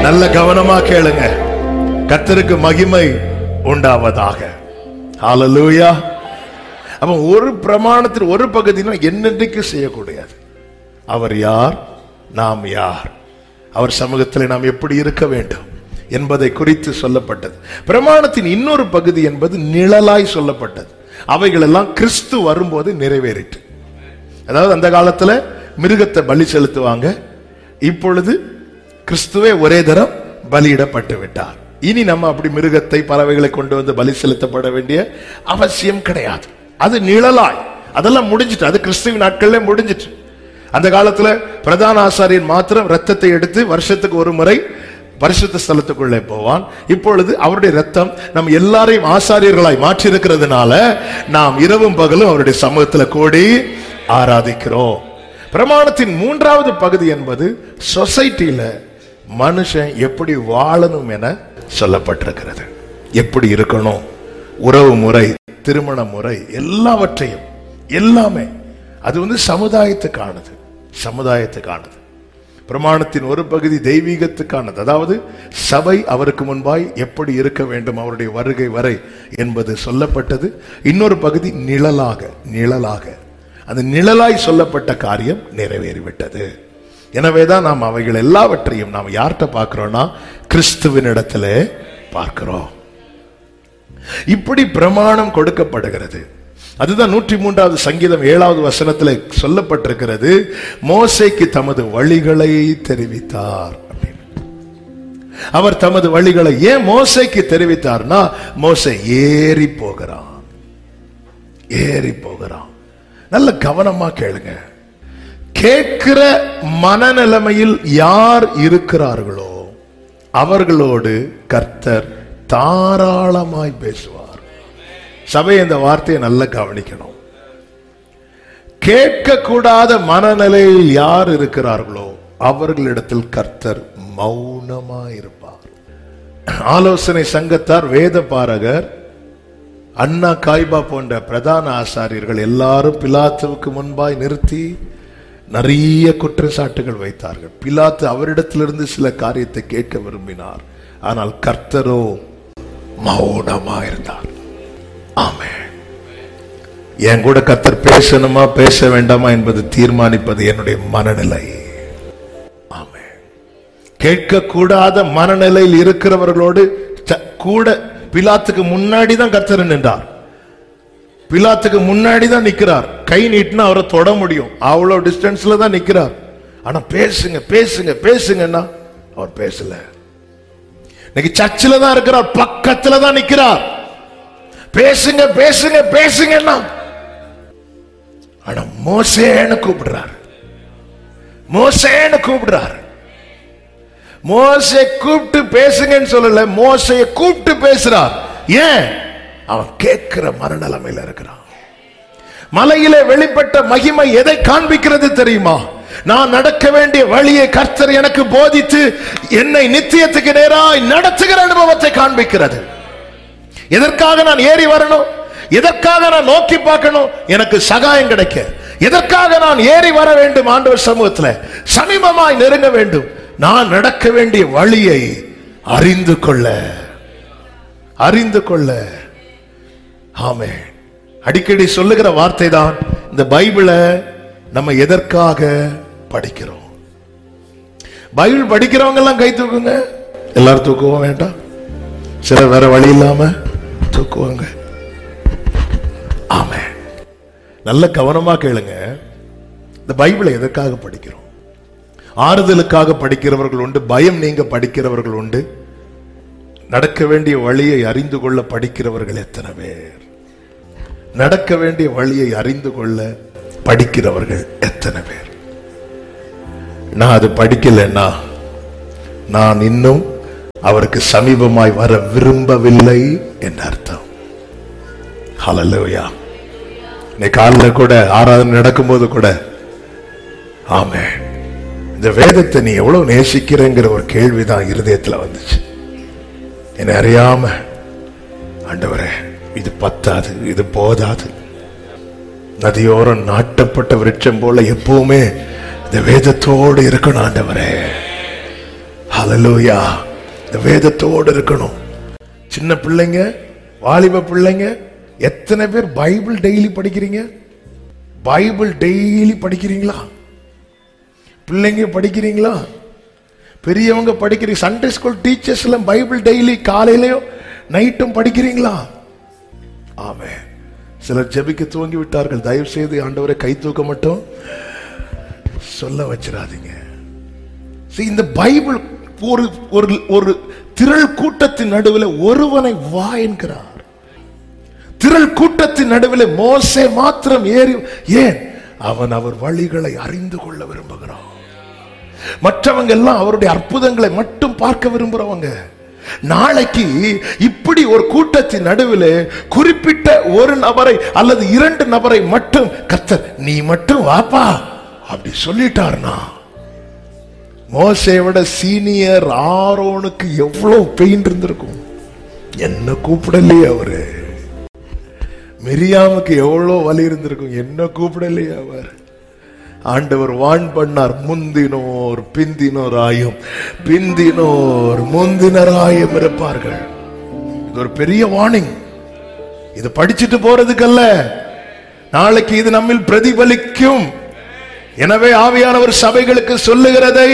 நல்ல கவனமா கேளுங்க கர்த்தருக்கு மகிமை உண்டாவதாக ஹalleluya அப்ப ஒரு பிரமாணத்தில் ஒரு பகுதினா என்னென்றைக்கு செய்யக்கூடாது அவர் யார் நாம் யார் அவர் சமூகத்தில் நாம் எப்படி இருக்க வேண்டும் என்பதை குறித்து சொல்லப்பட்டது பிரமாணத்தின் இன்னொரு பகுதி என்பது நிழலாய் சொல்லப்பட்டது அவைகளெல்லாம் கிறிஸ்து வரும்போது நிறைவேறிட்டு அதாவது அந்த காலத்துல மிருகத்தை பலி செலுத்துவாங்க இப்பொழுது கிறிஸ்துவே ஒரே தரம் பலியிடப்பட்டு விட்டார் இனி நம்ம அப்படி மிருகத்தை பறவைகளை கொண்டு வந்து பலி செலுத்தப்பட வேண்டிய அவசியம் கிடையாது அது நிழலாய் அதெல்லாம் முடிஞ்சிட்டு அது கிறிஸ்துவின் நாட்கள்ல முடிஞ்சிட்டு அந்த காலத்துல பிரதான ஆசாரியன் மாத்திரம் ரத்தத்தை எடுத்து வருஷத்துக்கு ஒரு முறை பரிசுத்த ஸ்தலத்துக்குள்ளே போவான் இப்பொழுது அவருடைய ரத்தம் நம்ம எல்லாரையும் ஆசாரியர்களாய் மாற்றி இருக்கிறதுனால நாம் இரவும் பகலும் அவருடைய சமூகத்துல கூடி ஆராதிக்கிறோம் பிரமாணத்தின் மூன்றாவது பகுதி என்பது சொசைட்டில மனுஷன் எப்படி வாழணும் என சொல்லப்பட்டிருக்கிறது எப்படி இருக்கணும் உறவு முறை திருமண முறை எல்லாவற்றையும் எல்லாமே அது வந்து சமுதாயத்துக்கானது சமுதாயத்துக்கானது பிரமாணத்தின் ஒரு பகுதி தெய்வீகத்துக்கானது அதாவது சபை அவருக்கு முன்பாய் எப்படி இருக்க வேண்டும் அவருடைய வருகை வரை என்பது சொல்லப்பட்டது இன்னொரு பகுதி நிழலாக நிழலாக அந்த நிழலாய் சொல்லப்பட்ட காரியம் நிறைவேறிவிட்டது எனவேதான் நாம் அவைகள் எல்லாவற்றையும் நாம் யார்கிட்ட பார்க்கிறோம்னா கிறிஸ்துவின் இடத்துல பார்க்கிறோம் இப்படி பிரமாணம் கொடுக்கப்படுகிறது அதுதான் நூற்றி மூன்றாவது சங்கீதம் ஏழாவது வசனத்துல சொல்லப்பட்டிருக்கிறது மோசைக்கு தமது வழிகளை தெரிவித்தார் அப்படின்னு. அவர் தமது வழிகளை ஏன் மோசைக்கு தெரிவித்தார்னா மோசை ஏறி போகிறான் ஏறி போகிறான் நல்ல கவனமா கேளுங்க கேட்கிற மனநிலைமையில் யார் இருக்கிறார்களோ அவர்களோடு கர்த்தர் தாராளமாய் பேசுவார் சபை இந்த வார்த்தையை நல்லா கவனிக்கணும் கேட்கக்கூடாத மனநிலையில் யார் இருக்கிறார்களோ அவர்களிடத்தில் கர்த்தர் மௌனமா இருப்பார் ஆலோசனை சங்கத்தார் வேத பாரகர் அண்ணா காய்பா போன்ற பிரதான ஆசாரியர்கள் எல்லாரும் பிலாத்துவுக்கு முன்பாய் நிறுத்தி நிறைய குற்றச்சாட்டுகள் வைத்தார்கள் பிலாத்து அவரிடத்திலிருந்து சில காரியத்தை கேட்க விரும்பினார் ஆனால் கர்த்தரோ மௌனமா இருந்தார் ஆமே என் கூட கர்த்தர் பேசணுமா பேச வேண்டாமா என்பது தீர்மானிப்பது என்னுடைய மனநிலை ஆமே கேட்கக்கூடாத மனநிலையில் இருக்கிறவர்களோடு ச- கூட பிலாத்துக்கு முன்னாடி தான் கர்த்தர் நின்றார் பிலாத்துக்கு முன்னாடி தான் நிக்கிறார் கை நீட்டினா அவரை தொட முடியும் அவ்வளவு டிஸ்டன்ஸ்ல தான் நிக்கிறார் ஆனா பேசுங்க பேசுங்க பேசுங்கன்னா அவர் பேசல இன்னைக்கு சர்ச்சில் தான் இருக்கிறார் பக்கத்துல தான் நிக்கிறார் பேசுங்க பேசுங்க பேசுங்கன்னா ஆனா மோசேன்னு கூப்பிடுறார் மோசேன்னு கூப்பிடுறார் மோசே கூப்பிட்டு பேசுங்கன்னு சொல்லல மோசைய கூப்பிட்டு பேசுறார் ஏன் அவன் கேட்கிற மனநிலைமையில இருக்கிறான் மலையிலே வெளிப்பட்ட மகிமை எதை காண்பிக்கிறது தெரியுமா நான் நடக்க வேண்டிய வழியை கர்த்தர் எனக்கு போதித்து என்னை நித்தியத்துக்கு நேராய் நடத்துகிற அனுபவத்தை காண்பிக்கிறது எதற்காக நான் ஏறி வரணும் எதற்காக நான் நோக்கி பார்க்கணும் எனக்கு சகாயம் கிடைக்க எதற்காக நான் ஏறி வர வேண்டும் ஆண்டவர் சமூகத்துல சமீபமாய் நெருங்க வேண்டும் நான் நடக்க வேண்டிய வழியை அறிந்து கொள்ள அறிந்து கொள்ள ஆமே அடிக்கடி சொல்லுகிற வார்த்தை தான் இந்த பைபிளை நம்ம எதற்காக படிக்கிறோம் பைபிள் படிக்கிறவங்க எல்லாம் கை தூக்குங்க எல்லாரும் தூக்குவோம் வேண்டாம் சிலர் வேற வழி இல்லாம தூக்குவாங்க ஆமே நல்ல கவனமா கேளுங்க இந்த பைபிளை எதற்காக படிக்கிறோம் ஆறுதலுக்காக படிக்கிறவர்கள் உண்டு பயம் நீங்க படிக்கிறவர்கள் உண்டு நடக்க வேண்டிய வழியை அறிந்து கொள்ள படிக்கிறவர்கள் எத்தனை பேர் நடக்க வேண்டிய வழியை அறிந்து கொள்ள படிக்கிறவர்கள் எத்தனை பேர் நான் அது படிக்கலைன்னா நான் இன்னும் அவருக்கு சமீபமாய் வர விரும்பவில்லை என்ற அர்த்தம் ஹalleluya இன்னைக்கு காலைல கூட ஆராதனை நடக்கும்போது கூட ஆமே இந்த வேதத்தை நீ எவ்வளவு நேசிக்கிறேங்கிற ஒரு கேள்விதான் இருதயத்துல வந்துச்சு என்னை அறியாம ஆண்டவரே இது பத்தாது இது போதாது நதியோரம் நாட்டப்பட்ட விருட்சம் போல எப்பவுமே இந்த வேதத்தோடு இருக்கணும் ஆண்டவரே ஹalleluya இந்த வேதத்தோடு இருக்கணும் சின்ன பிள்ளைங்க வாலிப பிள்ளைங்க எத்தனை பேர் பைபிள் டெய்லி படிக்கிறீங்க பைபிள் டெய்லி படிக்கிறீங்களா பிள்ளைங்க படிக்கிறீங்களா பெரியவங்க படிக்கிறீங்க சண்டே ஸ்கூல் டீச்சர்ஸ் எல்லாம் பைபிள் டெய்லி காலையிலயும் நைட்டும் படிக்கிறீங்களா ஆமே சிலர் ஜெபிக்க துவங்கி விட்டார்கள் தயவு செய்து ஆண்டவரை கை தூக்க மட்டும் சொல்ல வச்சிடாதீங்க See, இந்த பைபிள் ஒரு ஒரு ஒரு திரள் கூட்டத்தின் நடுவில் ஒருவனை வா என்கிறார் திரள் கூட்டத்தின் நடுவில் மோசே மாத்திரம் ஏறி ஏன் அவன் அவர் வழிகளை அறிந்து கொள்ள விரும்புகிறான் மற்றவங்க எல்லாம் அவருடைய அற்புதங்களை மட்டும் பார்க்க விரும்புறவங்க நாளைக்கு இப்படி ஒரு கூட்டத்தின் நடுவில் குறிப்பிட்ட ஒரு நபரை அல்லது இரண்டு நபரை மட்டும் கத்தர் நீ மட்டும் வாப்பா அப்படி சொல்லிட்டார்னா மோசை விட சீனியர் ஆரோனுக்கு எவ்வளவு பெயின் இருந்திருக்கும் என்ன கூப்பிடலையே அவரு மிரியாமுக்கு எவ்வளவு வலி இருந்திருக்கும் என்ன கூப்பிடலையே அவர் ஆண்டவர் வான் பண்ணார் முந்தினோர் பிந்தினோர் ஆயும் பிந்தினோர் முந்தினர் ஆயும் இருப்பார்கள் இது ஒரு பெரிய வார்னிங் இது படிச்சுட்டு போறதுக்கல்ல நாளைக்கு இது நம்மில் பிரதிபலிக்கும் எனவே ஆவியானவர் சபைகளுக்கு சொல்லுகிறதை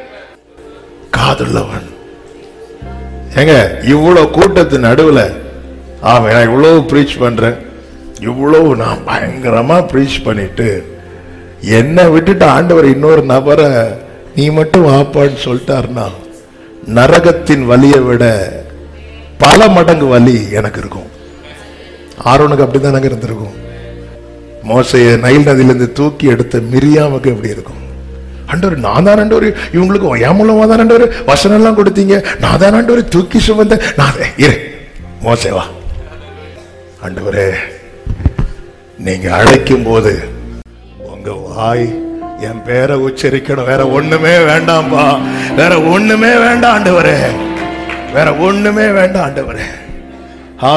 காதுள்ளவன் ஏங்க இவ்வளவு கூட்டத்து நடுவுல ஆமா நான் இவ்வளவு ப்ரீச் பண்றேன் இவ்வளவு நான் பயங்கரமா ப்ரீச் பண்ணிட்டு என்னை விட்டுட்டு ஆண்டவர் இன்னொரு நபரை நீ மட்டும் வாப்பான்னு சொல்லிட்டாருன்னா நரகத்தின் வலியை விட பல மடங்கு வலி எனக்கு இருக்கும் ஆரோனுக்கு அப்படிதான் இருந்திருக்கும் மோசைய நைல் நதியிலிருந்து தூக்கி எடுத்த மிரியாமுக்கு எப்படி இருக்கும் ஆண்டவர் நான் தான் ஆண்டவர் இவங்களுக்கு என் மூலமா தான் ஆண்டவர் வசனம் எல்லாம் கொடுத்தீங்க நான் தான் ஆண்டவர் தூக்கி சுமந்த நான் தான். இரு மோசே வா ஆண்டவரே நீங்க அழைக்கும் போது உங்க வாய் என் பேரை உச்சரிக்கணும் வேற ஒண்ணுமே வேண்டாம்பா வேற ஒண்ணுமே வேண்டாம் ஆண்டவரே வேற ஒண்ணுமே வேண்டாம் ஆண்டவரே